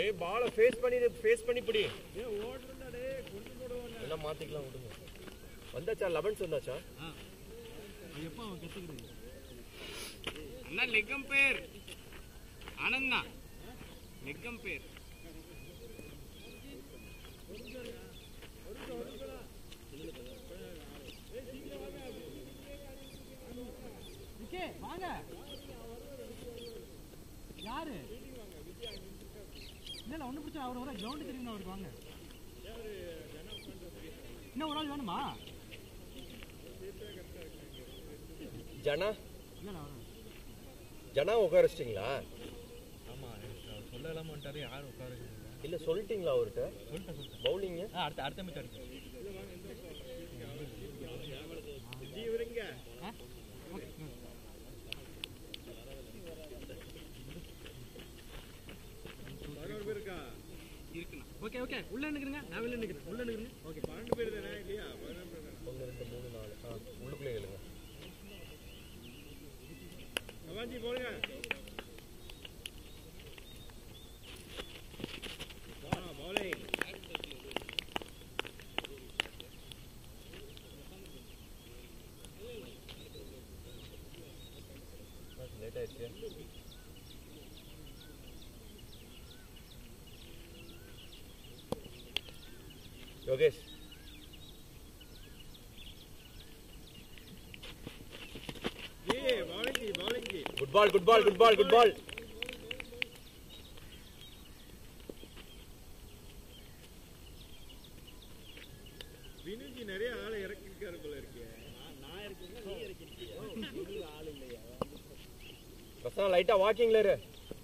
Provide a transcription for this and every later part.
டேய் பால ஃபேஸ் பண்ணி ஃபேஸ் பண்ணி பிடி எல்லாம் மாத்திக்கலாம் விடுங்க வந்தாச்சா லெவன்ஸ் வந்தாச்சா அண்ணா லெக்கம் பேர் ஆனந்த்ண்ணா லெக்கம் பேர் விக்கே வாங்க யாரு இல்ல இல்ல ஒண்ணு பிரச்சனை அவர் வர கிரவுண்ட் தெரியும் அவருக்கு வாங்க இன்னும் ஒரு ஆள் வேணுமா ஜனா இல்ல இல்ல அவர் ஜனா உட்கார வச்சிட்டீங்களா ஆமா அவர் சொல்ல இல்லாம வந்துட்டாரு யாரும் உட்காரு இல்ல சொல்லிட்டீங்களா அவர்கிட்ட சொல்லிட்டேன் சொல்லிட்டேன் பவுலிங் ஆ, அடுத்த அடுத்த மேட்ச் அடுத்து ஓகே இருக்குண்ணா ஓகே ஓகே உள்ள நிக்கிறீங்க நான் வெளில நிக்கிறேன் உள்ள நிக்கிறேன் ஓகே ஒன்று ரெண்டு மூணு நாலு ஆ உள்ளுக்குள்ளே எழுங்க லேட் ஆயிடுச்சு Yogesh good ball good ball good ball good ball Vinuji நிறைய ஆளை இறக்கிருக்காரு போல இருக்கு பசங்க லைட்டா வாக்கிங்ல இரு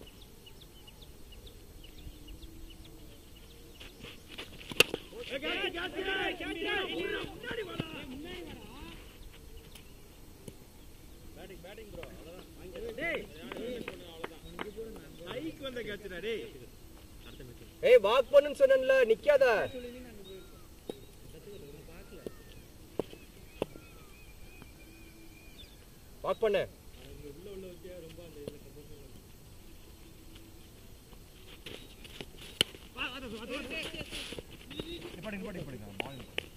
கைக்கு வந்த கேட்சுடா டேய் ஏய் வாக் பண்ணுன்னு சொன்னேன்ல நிக்காத வாக் பண்ணு நிப்பாடி நிப்பாடி நிப்பாடி ball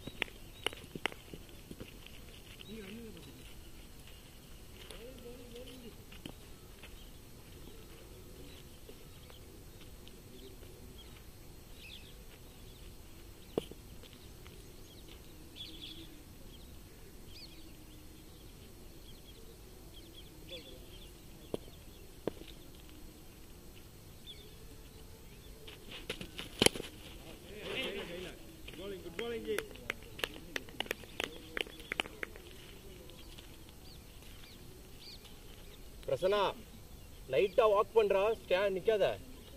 bowling good bowling ji Prasanna லைட்டா வாக் பண்றா ஸ்டாண்ட் நிக்காத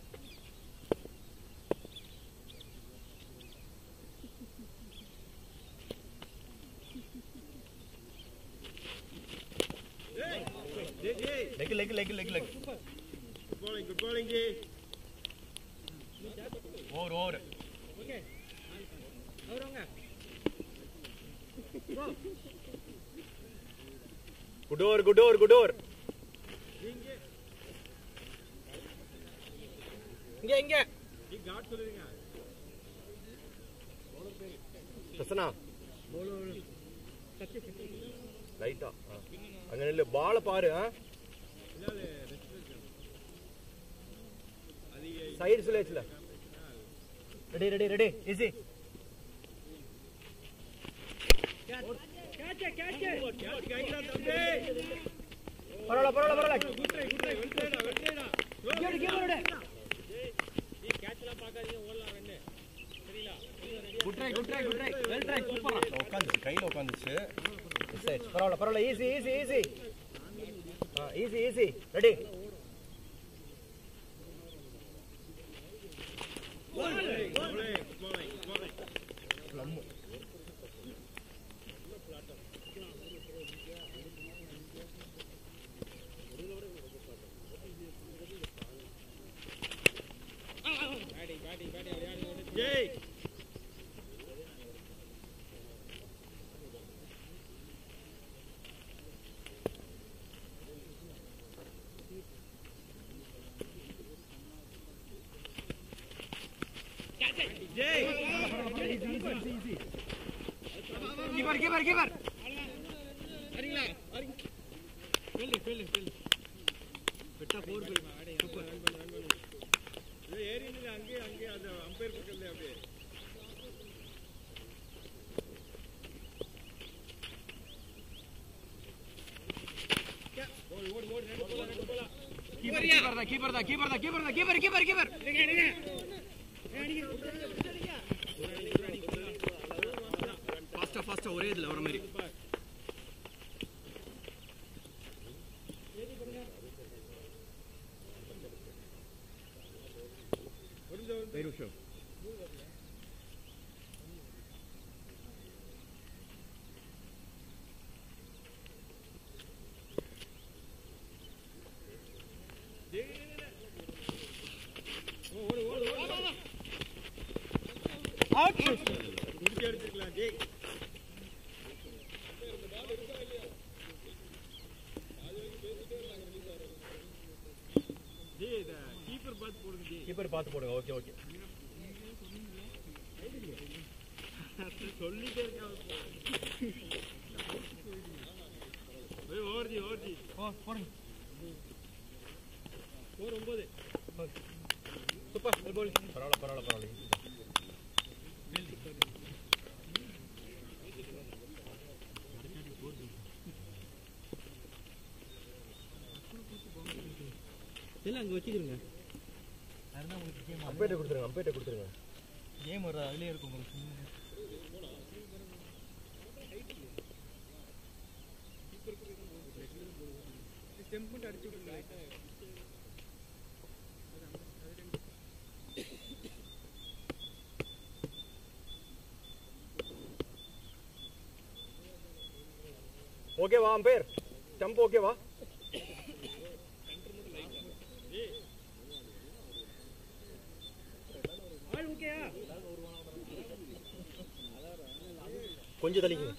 ji ji leg leg leg leg leg good bowling good bowling ji over over good over good over good over இங்க இங்க நீ காட் சொல்லுவீங்க பிரசனா லைட்டா அங்க நில்லு பால பாரு ஆ இல்ல ரெஸ்ட் இருக்கு அதிக சைடு சுலேஜ்ல ready ready ready easy catch கைடா தம்பி பரவாயில்ல பரவாயில்ல பரவாயில்ல குட்ரை குட்ரை வெல்டேடா வெல்டேடா கேடு கேடு விடு good try good try good try well try சூப்பரா உட்காந்துச்சு கையில உட்காந்துச்சு மிஸ் ஆயிடுச்சு பரவாயில்ல பரவாயில்ல easy easy easy easy easy ready bowling bowling bowling Jai keeper keeper keeper field field field விட்டா ஃபோர் சூப்பர் இது ஏறி நின்னு அங்கேயே அங்கேயே அந்த அம்பையர் பக்கத்துல அப்படியே கீப்பர் கீப்பர் தான் கீப்பர் தான் கீப்பர் தான் கீப்பர் தான் கீப்பர் கீப்பர் கீப்பர் ஃபாஸ்டா ஃபாஸ்டா ஒரே இதுல வர மாதிரி ஒரு நிமிஷம் முடிச்சு அடிச்சிருக்கலாம் ஜெய் ஜெய் இத கீப்பர் பார்த்து போடுங்க ஜெய் கீப்பர் பார்த்து போடுங்க ஓகே ஓகே சொல்லிட்டே இருக்கான் ஏய் ஓவர்ஜி ஓவர்ஜி ஓ போடுங்க ஓவர் ஒன்பது சூப்பர் குட் கோல் பரவாயில்ல பரவாயில்ல பரவாயில்ல இல்லை அங்கே வச்சுக்கிறோங்க அதுதான் உங்களுக்கு கேம் அம்பேட்டை கொடுத்துருங்க அம்பேட்டை கொடுத்துருங்க கேம் வர்றது அதுலேயே இருக்கும் உங்களுக்கு ஸ்டெம்ப் அடிச்சு விடுங்க ஓகேவா அம்பேர் ஸ்டம்ப் ஓகேவா கொஞ்சம் தள்ளிங்க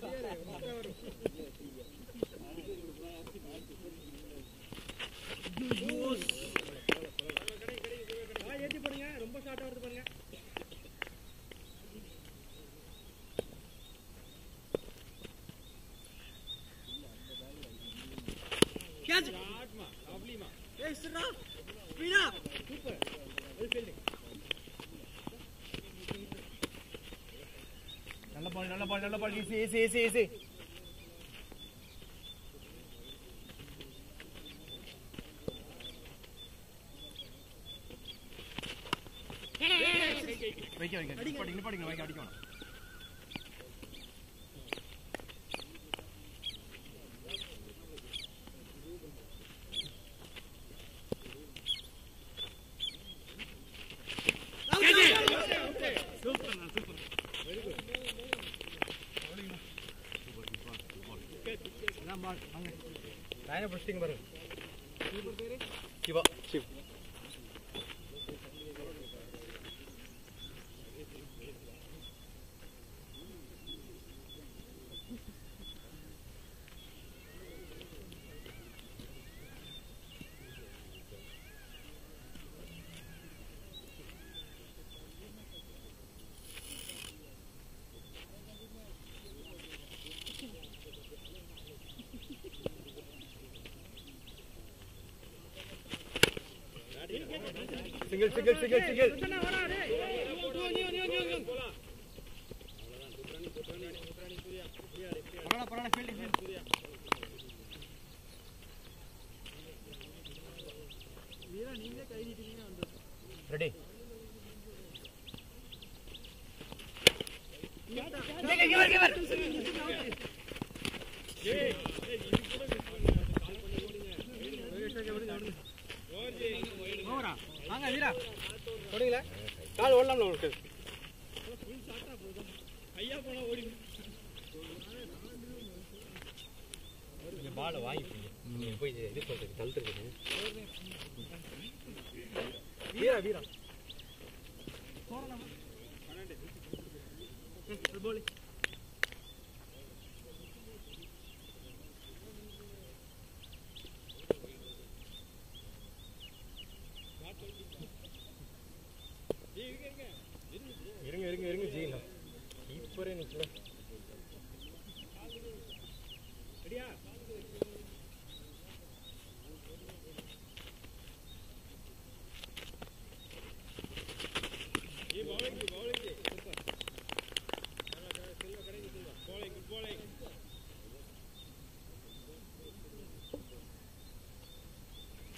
ஏற்றி போடுங்க ரொம்ப ஷார்ட்டாக வருது பாருங்க கேட்ச் ஏய் சிரா ஸ்பீடா சூப்பர் வெல் ஃபீல்டிங் நல்ல பால் நல்ல பால் நல்ல ball easy easy easy easy வைக்க வைக்க நிப்பாட்டி நிப்பாட்டிங்க வைக்க அடிக்கணும் லைனை பிடிச்சிங்க பாருங்க Siva Shiv single single single single பரவாயில்ல பரவாயில்ல ஃபீல்டிங் ஃபீல்டிங் ரெடி ஓவரா வாங்க வீரா தொடங்கல கால் ஓடலாம்ல உங்களுக்கு கொஞ்சம் பாலை வாங்கிப்பீங்க நீங்க போய் இது பண்றதுக்கு தள்ளுறதுக்கு வீரா வீரா போலி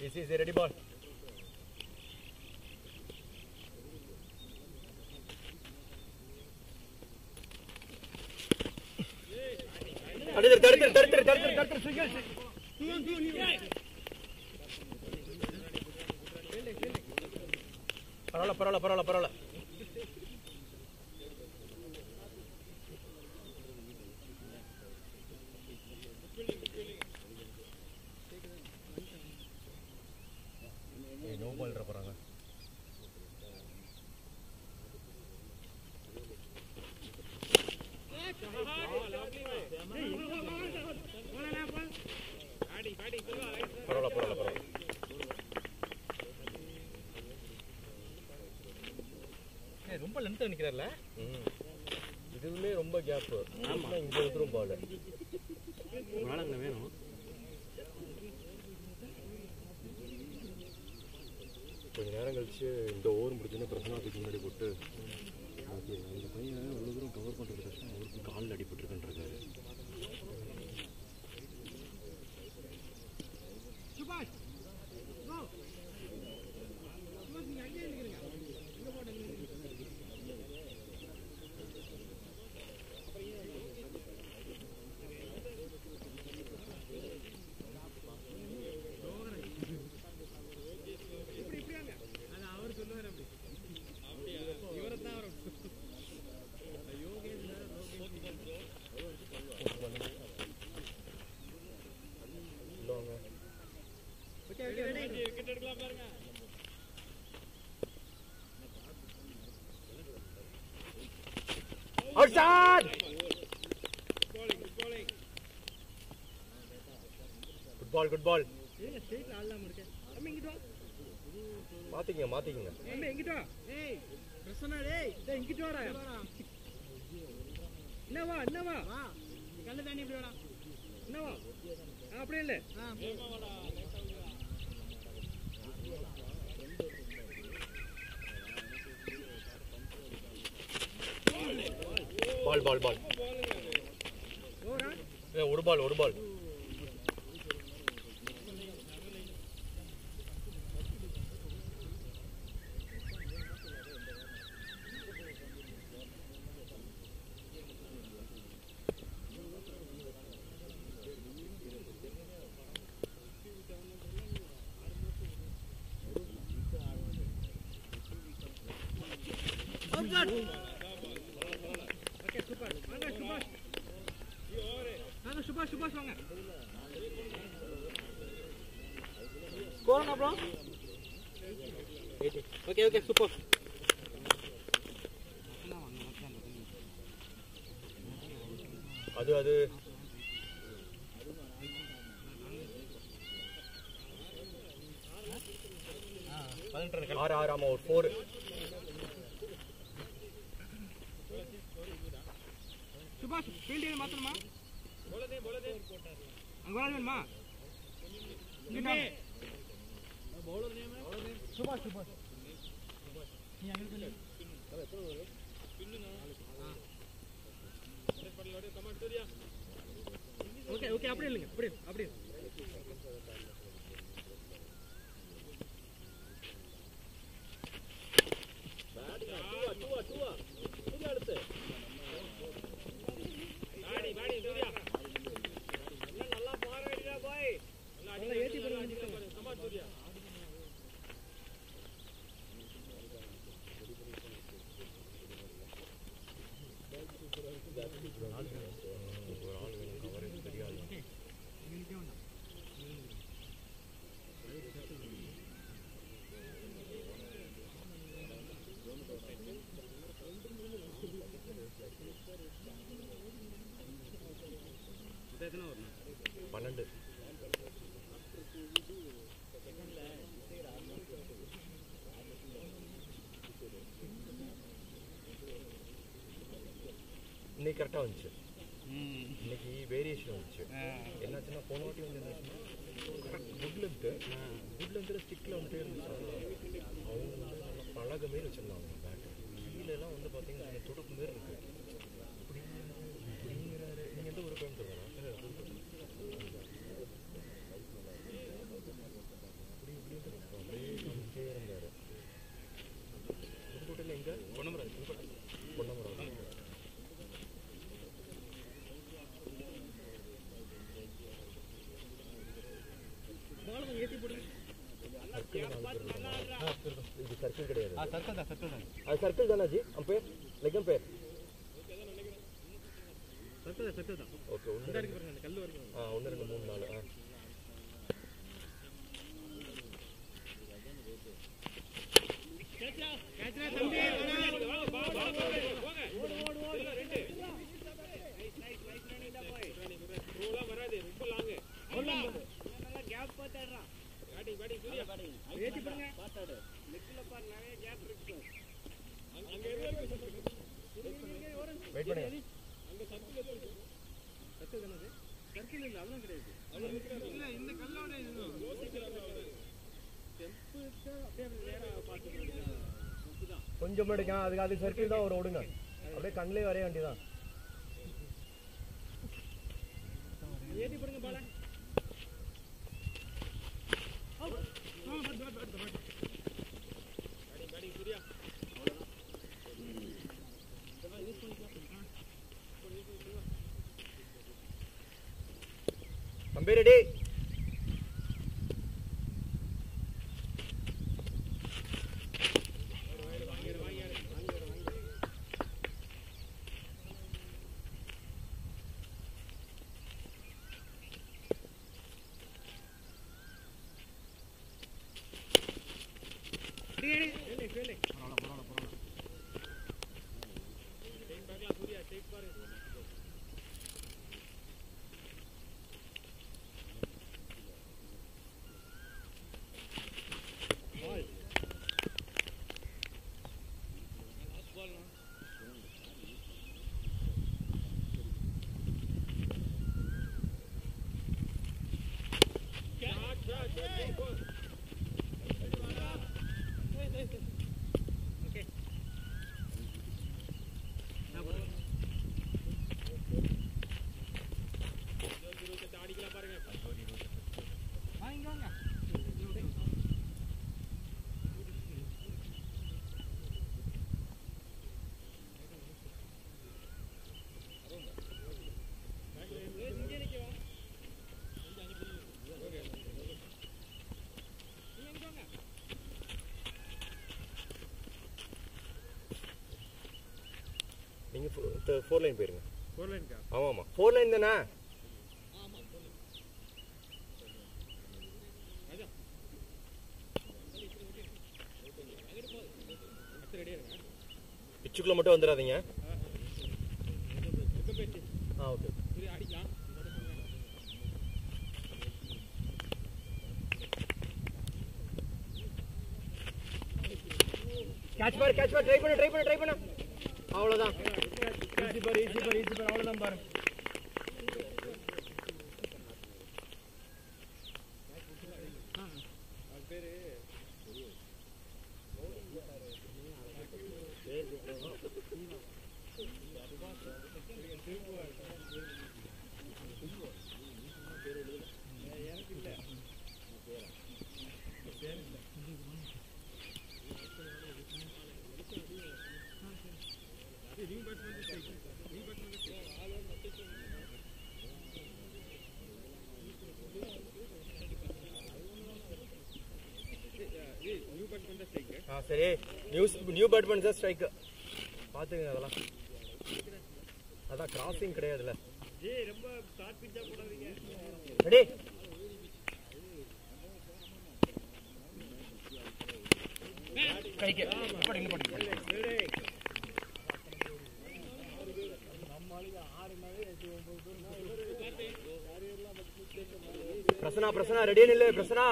ஈஸி ஈஸி ரெடி பால் தடுத்துரு தடுத்துரு தடுத்துரு தடுத்துரு தடுத்துரு சுகில் பரவாயில்ல பரவாயில்ல பரவாயில்ல பரவாயில்ல நோ பால் போறாங்க பரவாயில்ல பரவாயில்ல பரவாயில்ல ஏய், ரொம்ப லென்த்தாக நிற்கிறார்ல ம். இதுவுமே ரொம்ப கேப் ஆமா இங்க வந்துரும் பால் வேணாங்க வேணும் கொஞ்ச நேரம் கழிச்சு இந்த ஓவர் முடிஞ்சோன்னே பிரசனா அதுக்கு முன்னாடி போட்டு ஓகே அந்த பையன் அவ்வளோ தூரம் கவர் பண்ணுறது கஷ்டம் அவருக்கு காலில் அடிபட்டுருக்குன்றாரு outside good ball good ball மாத்திக்கங்க மாத்திக்கங்க என்னவா என்னவா கண்ணு தண்ணி இப்படி வேணாம் என்னவா அப்படியே இல்லை பால் பால் பால் ஏ ஒரு பால் ஒரு பால் ஓகே சூப்பர் வாங்க சுபாஷ் வாங்க சுபாஷ் சுபாஷ் வாங்க score bro okay okay super அது அது ஆறு ஆறு ஆமா ஒரு ஃபோர் சுபாஷ் ஃபீல்டிங் மாத்தணுமா அங்க வர வேணுமா இங்கிட்ட சுபாஷ் சுபாஷ் நீ அங்க சொல்லு ஓகே ஓகே அப்படியே இல்லைங்க அப்படியே அப்படியே ஏற்றி ஒரு ஆள் வேணும் கவரேஜ் தெரியாது பன்னெண்டு இன்னைக்கு கரெக்டாக வந்துச்சு இன்னைக்கு வேரியேஷன் வந்துச்சு என்னாச்சுன்னா போன வாட்டி வந்து என்னாச்சுன்னா குட் லென்த்து குட் லென்த்தில் ஸ்டிக்கில் வந்துட்டே இருந்துச்சு அவங்க வந்து நல்லா பழக மாரி வச்சுருந்தாங்க பேட்டு கீழெல்லாம் வந்து பார்த்தீங்கன்னா கொஞ்சம் துடுப்பு மாரி இருக்கு இப்படி இப்படிங்கிறாரு நீங்கள் எந்த ஒரு கோயம்புத்தூர் இது சர்க்கிள் கிடையாது ஆ சர்க்கிள் தான் சர்க்கிள் தான் அது சர்க்கிள் தானே ji umpire leg umpire circle தான் சர்க்கிள் தான் ஓகே ஒன்று ரெண்டு அந்த கல் வரைக்கும் ஆ ஒன்று ரெண்டு மூணு நாலு ஆ வெயிட் பண்ணுங்க கொஞ்சம் எடுக்க அதுக்கு அது சர்க்கிள் தான் ஒரு ஓடுங்க அப்படியே கண்ணிலே வரைய வேண்டியதான் தம்பி ரெடி நீங்க ஃபோர் லைன் போயிருங்க ஃபோர் லைன்க்கா ஆமா ஆமா ஃபோர் லைன் தானே பிச்சுக்குள்ள மட்டும் வந்துடாதீங்க ஆ ஓகே கேட்ச் பாரு கேட்ச் பாரு ட்ரை பண்ணு ட்ரை பண்ணு ட்ரை பண்ணு அவ்வளவுதான் ஈஸி பாரு ஈஸி பாரு ஈஸி பாரு அவ்வளவுதான் பாரு ஆ சரி நியூஸ் நியூ பேட் பண்ணி தான் ஸ்ட்ரைக்கு பார்த்துங்க அதெல்லாம் அதான் கிராசிங் கிடையாதுல்ல ரெடி கைக்கு படிங்க படிங்க பிரசனா பிரசனா ரெடியா நில்லு Prasanna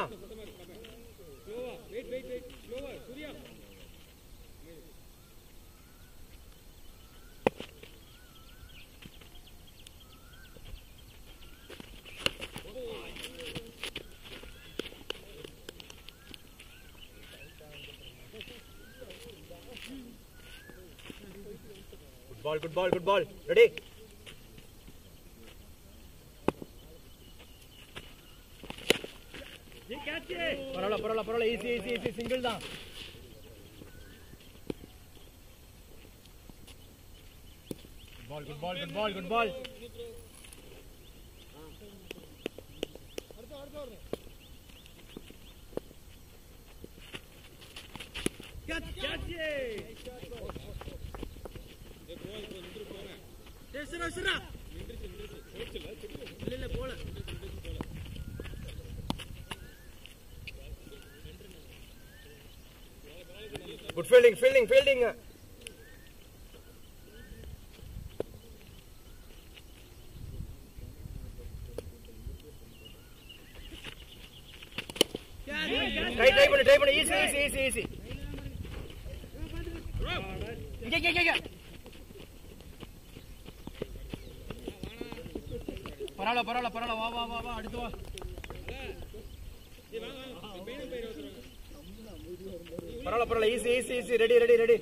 good ball good ball good ball ready பரவாயில்ல பரவாயில்ல பரவாயில்ல ஈஸி ஈஸி ஈஸி சிங்கிள் தான் ball good ball good ball good ball டேய் சிரா சிரா இல்ல இல்ல போல good fielding fielding fielding try try பண்ணு ட்ரை பண்ணு ஈஸி ஈஸி ஈஸி ஈஸி இங்க இங்க இங்க பரவாயில்ல பரவாயில்ல பரவாயில்ல வா வா வா வா அடுத்து வா பரவாயில்ல பரவாயில்ல easy easy easy ready ready ready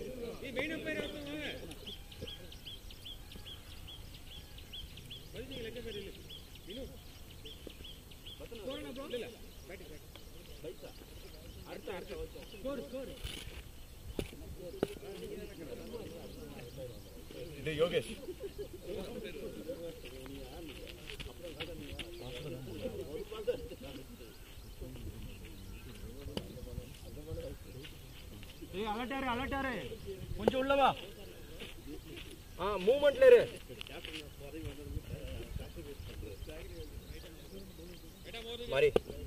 இது யோகேஷ் ஏய் அலட்டாரு அலட்டாரு கொஞ்சம் உள்ள வா ஆ மூவ்மெண்ட்ல இரு மாறி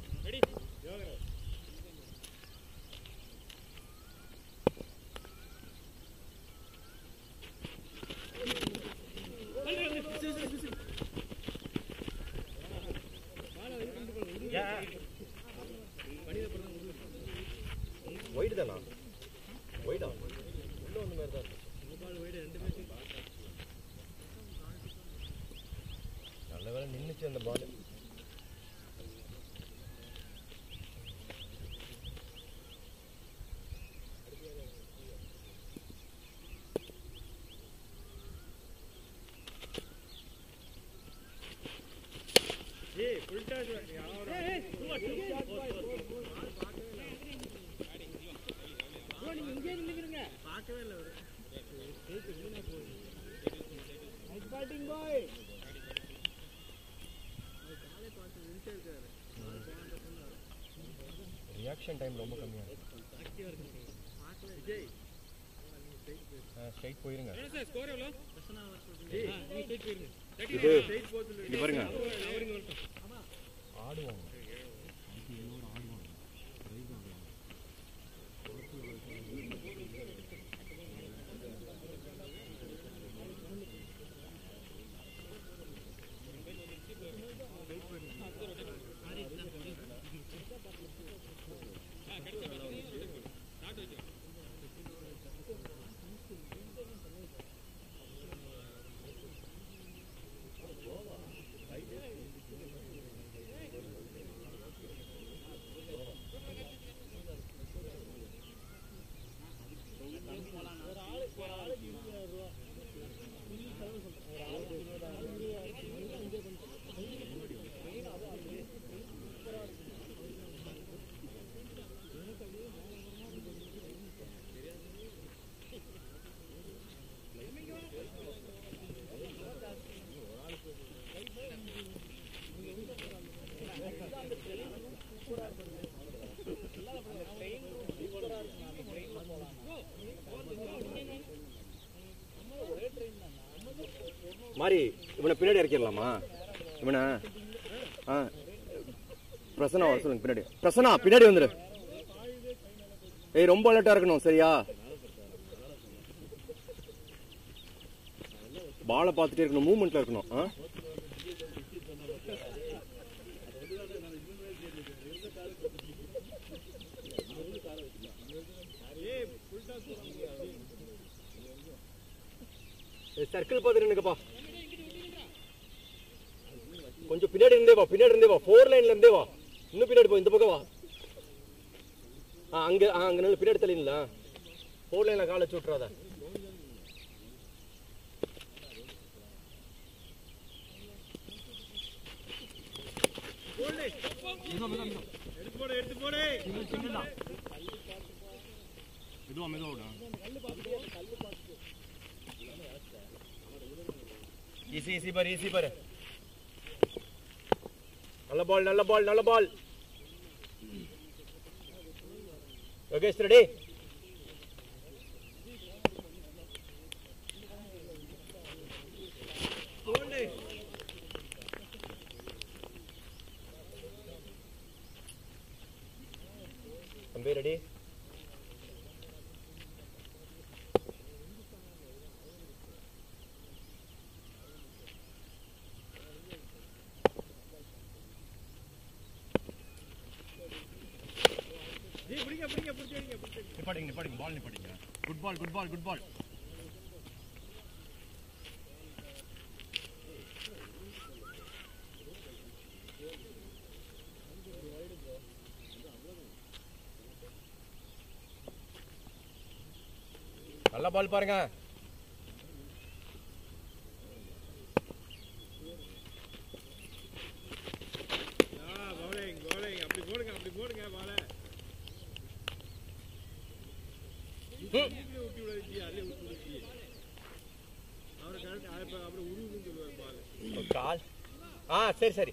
ஒயிட் தானா ஒயிடா உள்ள ஒன்று மாதிரி தான் இருக்கு. நல்ல வேலை நின்னுச்சு அந்த பால் நீங்க இங்கே நின்னுக்கிறீங்க பேட்டிங் பாய் ரியாக்ஷன் டைம் ரொம்ப கம்மியாக இருக்கு ஸ்ட்ரைட் போயிருங்க இது இது பாருங்க ஆடுவாங்க மாறி இவனை பின்னாடி இறக்கிடலாமா இவனை ஆ பிரசனா வர சொல்லுங்க பின்னாடி பிரசனா பின்னாடி வந்துரு ஏய் ரொம்ப அலர்ட்டா இருக்கணும் சரியா பாலை பார்த்துட்டே இருக்கணும் மூவ்மெண்ட்ல இருக்கணும் ஆ சர்க்கிள் பார்த்துட்டு நினைக்கப்பா கொஞ்சம் பின்னாடி இருந்தே வா பின்னாடி இருந்தே வா ஃபோர் லைன்ல இருந்தே வா இன்னும் பின்னாடி போ இந்த பக்கம் வா ஆ அங்க ஆ அங்க நல்ல பின்னாடி தள்ளிங்கள ஃபோர் லைன்ல காலை வச்சு விட்றாத மெதுவா மெதுவா விடு ஈஸி ஈஸி பாரு ஈஸி பாரு நல்ல பால் நல்ல பால் நல்ல பால் யோகேஷ் ரெடி தம்பி ரெடி ஜி பிடிங்க பிடிங்க பிடிச்சிடுங்க பிடிச்சிடுங்க நிப்பாடிங்க நிப்பாடிங்க பால் நிப்பாடிங்க good ball good ball good ball நல்ல பால் பாருங்க ஆ பவுலிங் பவுலிங் அப்படி போடுங்க அப்படி போடுங்க பால ஊட்டி விடாது அதே ஊட்டி விடுச்சு அவரை கரெக்ட் அப்போ அப்புறம் உருவுன்னு சொல்லுவார் பால் கால் ஆ சரி சரி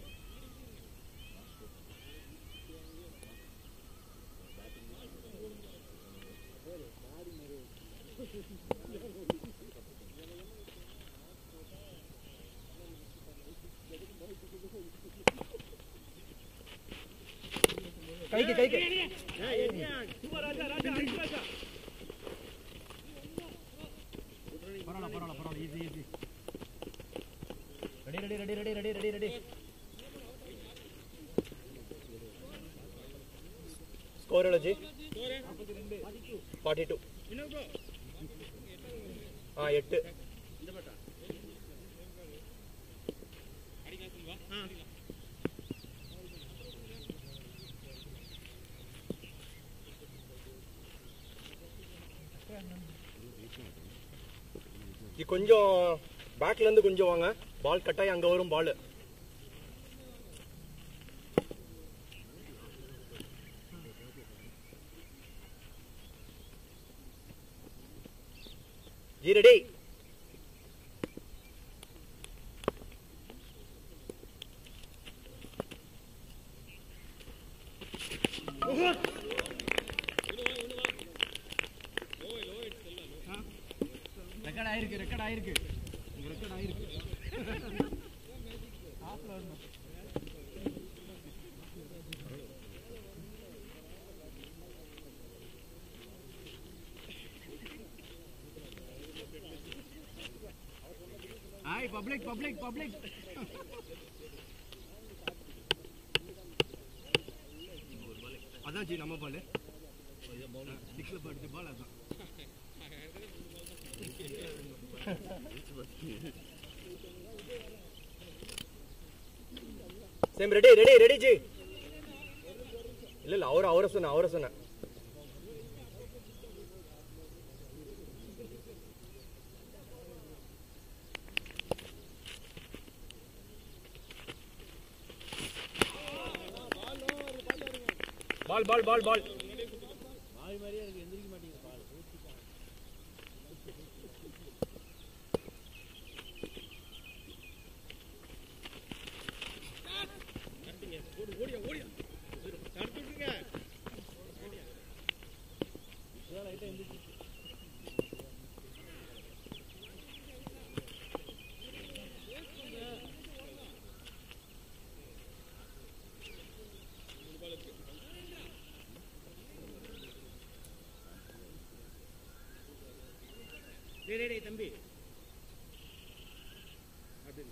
கைக்கு கைக்கு பரவாயில்ல பரவாயில்ல பரவாயில்ல easy easy ready ready ready ready ready ready ready score எவ்வளோ ஜி ஃபார்ட்டி டூ ஆ எட்டு இது கொஞ்சம் பேக்ல இருந்து கொஞ்சம் வாங்க பால் கட்டாயி அங்க வரும் பால் ஜி ரெடி ரெக்கார்ட் ஆயிருக்கு ரெக்கார்ட் ஆயிருக்கு உங்க ரெக்கார்ட் ஆயிருக்கு ஹாய் பப்ளிக் பப்ளிக் பப்ளிக் அதான் ஜி நம்ம பால் சிக்ஸில் படிச்ச பால் அதான் same ready ready ready ji இல்ல இல்ல அவரை அவரை சொன்ன அவரை சொன்னேன் பால் பால் பால் பால் டேய் டேய் டேய் தம்பி அப்படி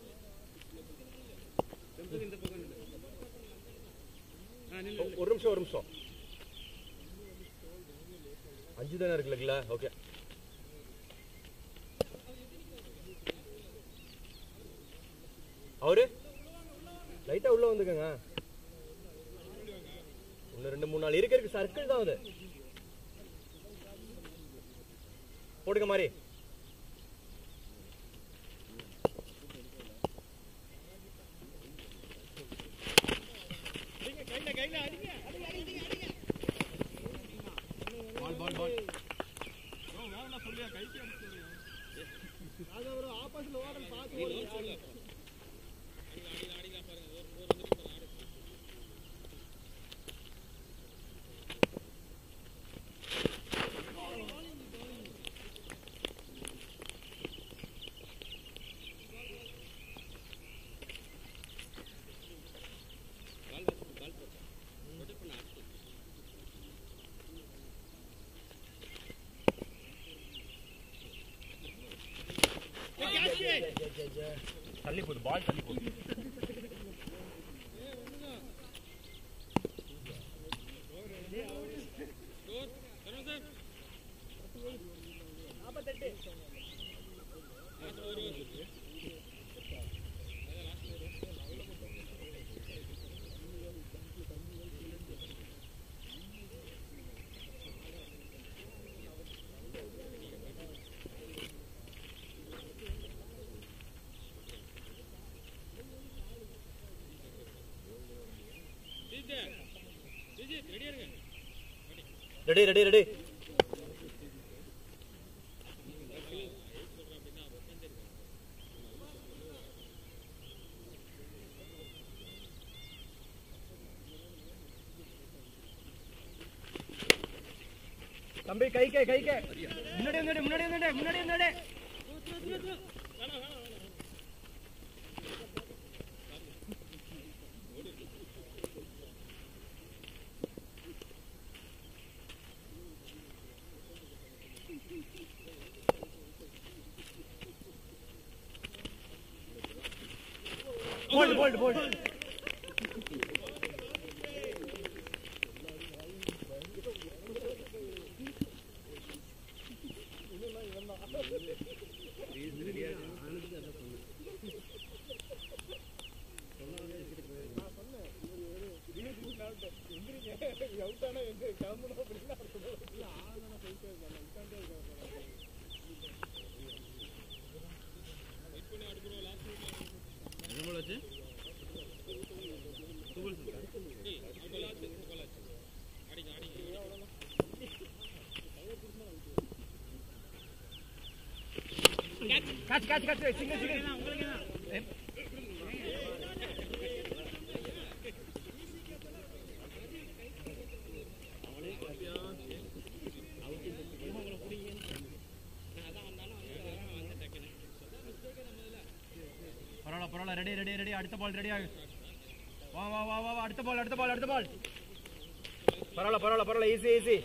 தம்பி இந்த பக்கம் நில்லு. ஆ நில்லு நில்லு. ஒரு நிமிஷம் ஒரு நிமிஷம் அஞ்சு தானே இருக்குல்ல ஓகே அவரு லைட்டா உள்ள வந்துக்கங்க ஒன்று ரெண்டு மூணு நாள் இருக்க இருக்கு சர்க்கிள் தான் அது போடுங்க மாதிரி பால் பால் பால் தள்ளி போகுது பால் தள்ளி போகுது ரெடி ரெடி ரெடி தம்பி கைக்கே கைக்கே முன்னாடி வந்துடு முன்னாடி வந்துடு முன்னாடி வந்துடு bowled bowled bowled catch catch catch சிங்க சிங்க பரவாயில்ல பரவாயில்ல ரெடி ரெடி ரெடி அடுத்த பால் ரெடி ஆகு வா வா வா வா வா, அடுத்த பால் அடுத்த பால் அடுத்த பால் பரவாயில்ல பரவாயில்ல பரவாயில்ல easy easy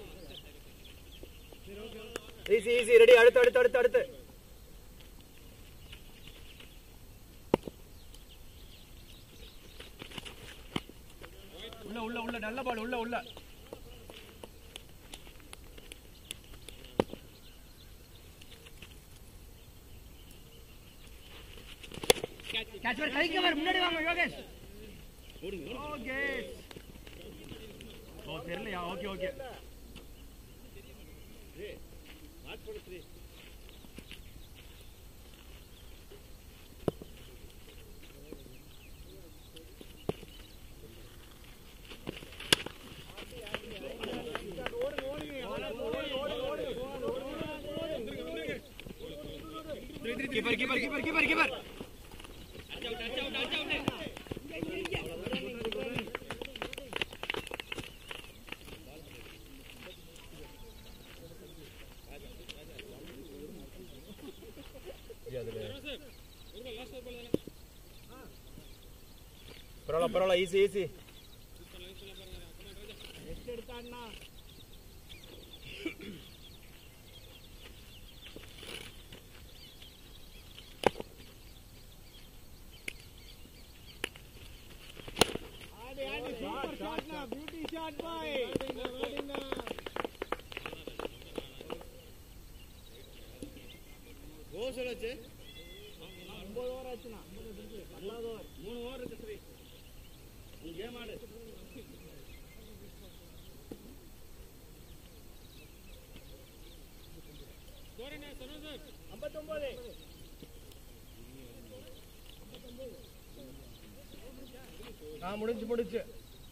easy easy ready அடுத்து அடுத்து அடுத்து அடுத்து உள்ள உள்ள உள்ள நல்ல பால் உள்ள உள்ள கேட்ச் பார் கைக்கு வர முன்னாடி வாங்க யோகேஷ் யோகேஷ் ஓ தெரியலையா okay okay keeper keeper keeper keeper keeper பரவாயில்ல பரவாயில்ல ஈஸி ஈஸி ஆ முடிஞ்சு முடிஞ்சு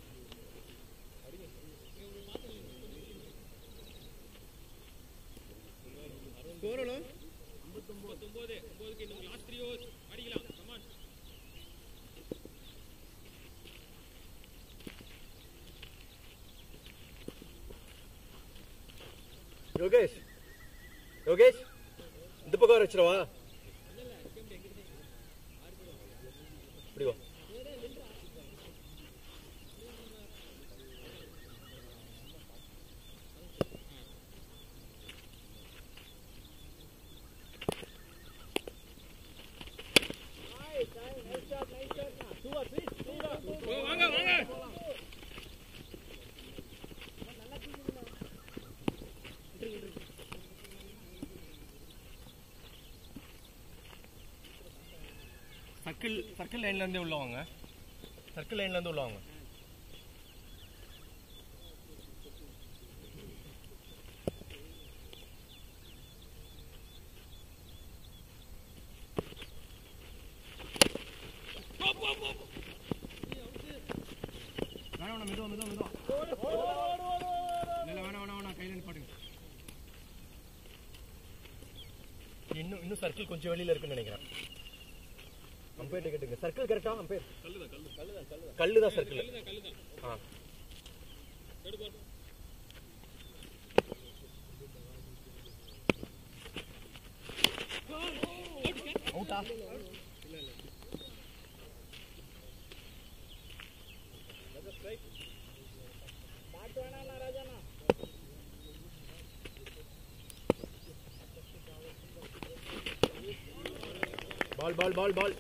யோகேஷ் யோகேஷ் இந்த பக்கம் வர வச்சிடவா இப்படி வா சர்க்கிள் சர்க்கிள் லைன்லேருந்தே உள்ள வாங்க சர்க்கிள் லைன்லேருந்து உள்ள வாங்க வேணாம் வேணாம் மெதுவா மெதுவா மெதுவா இல்லை வேணாம் வேணாம் வேணாம் கையில் நிப்பாட்டுங்க இன்னும் இன்னும் சர்க்கிள் கொஞ்சம் வெளியில இருக்குன்னு நினைக்கிறேன் அம்பேர் கேட்டுங்க சர்க்கிள் கரெக்டா அம்பேர் கல்லு தான் சர்க்கிள் ஆ அவுட்டா பால் பால் பால் பால்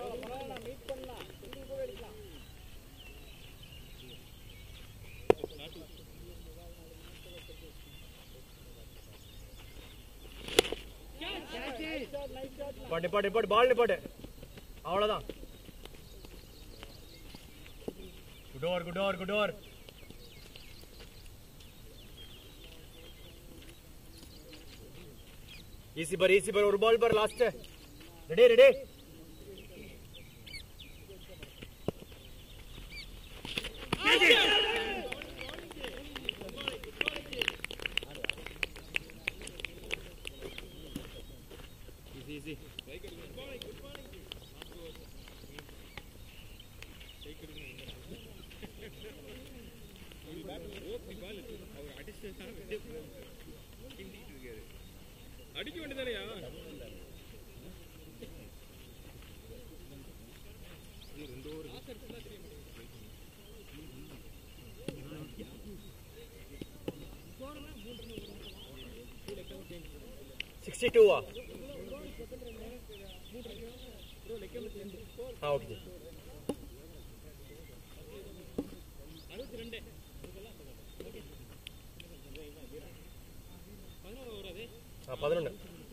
பாட்டு பாட்டு பாட்டு பால் நிப்பாட்டு அவ்வளவுதான் good over good over good over easy பர் ஈஸி பர் ஒரு பால் பர் லாஸ்ட் ரெடி ரெடி அடிக்க வேண்டியதானயா சிக்ஸ்டி டூவா ஆ ஓகே ஆ பதினொன்று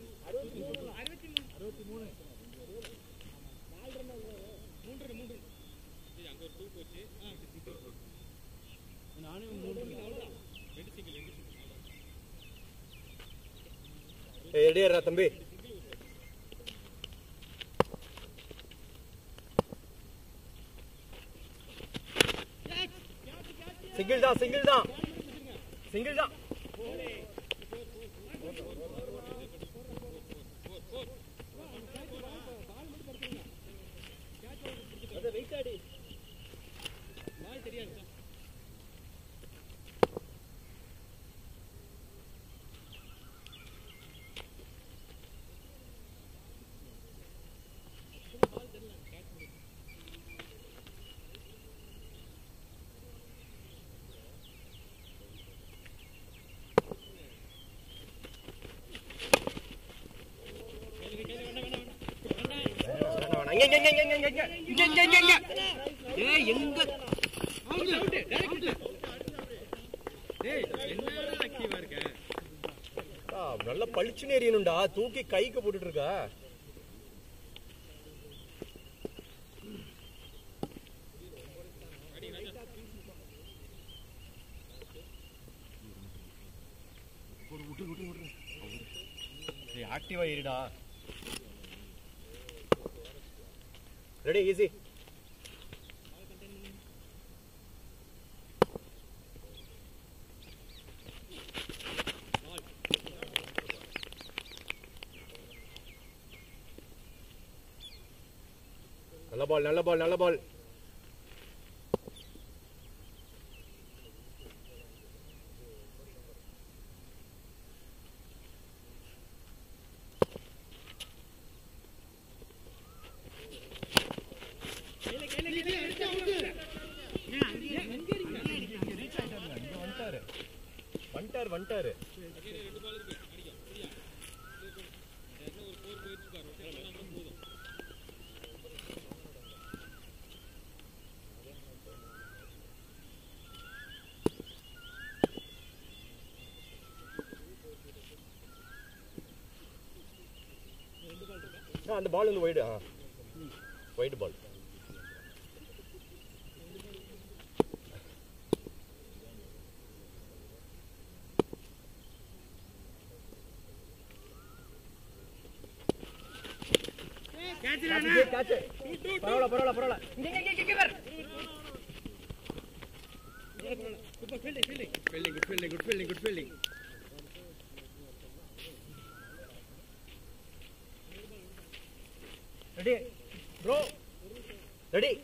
ஏய் ரெடியாரா தம்பி சிங்கிள் தான் சிங்கிள் தான் சிங்கிள் தான் வேணாம், வேணாம். இங்க, இங்க, இங்க, இங்க, இங்க, இங்க. இங்க, இங்க, இங்க, இங்க. ஏய், எங்க ஆ, நல்லா பளிச்சுன்னு எரியணும்டா தூக்கி கைக்கு போட்டுட்டு இருக்கா ஏய் ஆக்டிவா இருடா ரெடி ஈஸி நல்ல பால் நல்ல பால் நல்ல பால் இங்க வந்துட்டாரு வந்துட்டார் வந்துட்டாரு ஆ, அந்த பால் வந்து ஒயிடு ஆ ஒயிட் பால் பரவாயில்ல பரவாயில்ல பரவாயில்ல இங்க இங்க இங்க இங்க பாரு fielding good fielding good fielding good fielding ready bro ready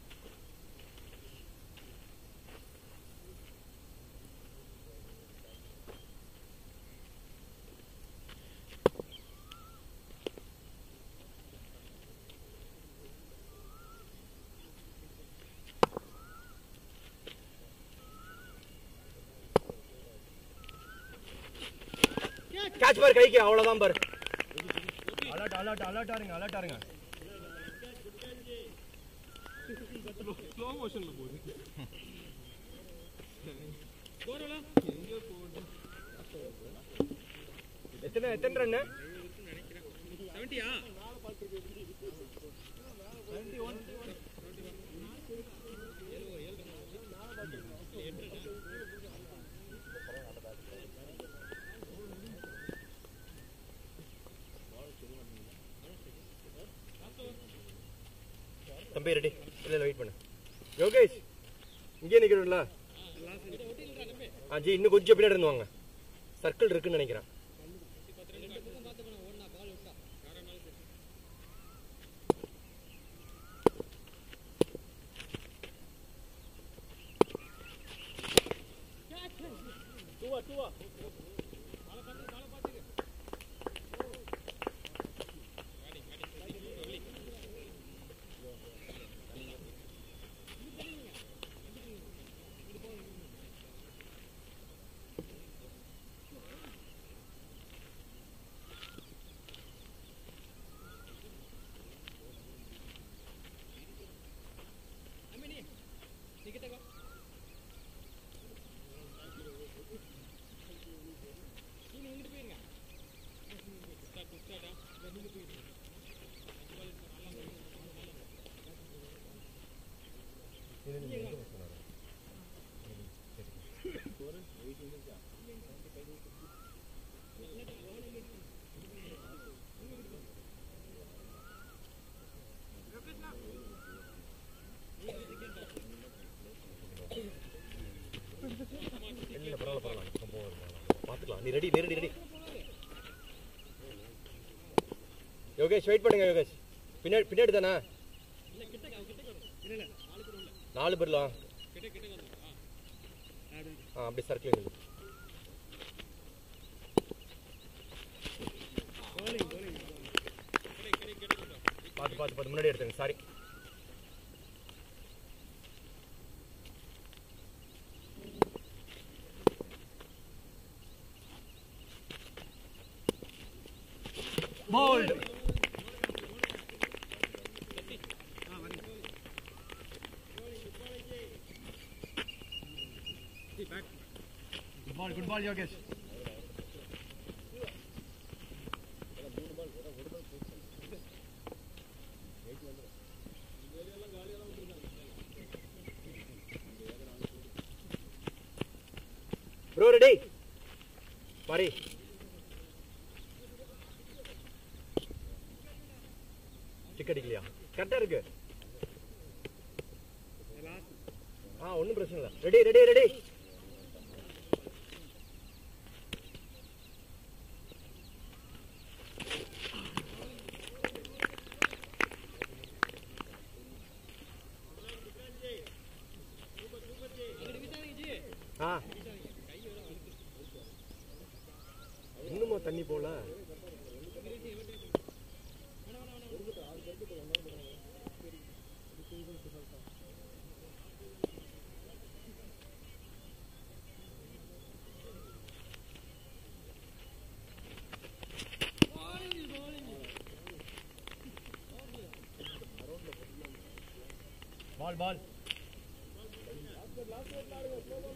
catch பார் கைக்கு அவ்வளவுதான் பாரு அலர்ட் அலர்ட் அலர்ட் ஆருங்க அலர்ட் ஆருங்க ஸ்லோ மோஷன்ல போகுது போறோம்ல எத்தனை எத்தனை ரன்னு செவன்ட்டியா தம்பி ரெடி இல்ல இல்ல வெயிட் பண்ணு யோகேஷ் இங்கே நிக்கிறோம்ல ஆ ஜி இன்னும் கொஞ்சம் பின்னாடி இருந்து வாங்க சர்க்கிள் இருக்குன்னு நினைக்கிறேன் இல்ல பரவாயில்ல பரவாயில்ல இப்போ போவோம் பார்த்துக்கலாம் நீ ரெடி நீ ரெடி ரெடி யோகேஷ் வெயிட் பண்ணுங்க யோகேஷ் பின்னாடி பின்னாடி தானே நாலு பேர்லாம் ஆ அப்படி சர்க்கிள் நில்லு பார்த்து பார்த்து பார்த்து முன்னாடி எடுத்துங்க sorry bowled good ball good ball Yogesh bro ready மாரி டிக் அடிக்கலையா கரெக்டா இருக்கு ஆ ஒன்றும் பிரச்சனை இல்லை ரெடி ரெடி ரெடி ஆ இன்னுமா தண்ணி போல பால் பால்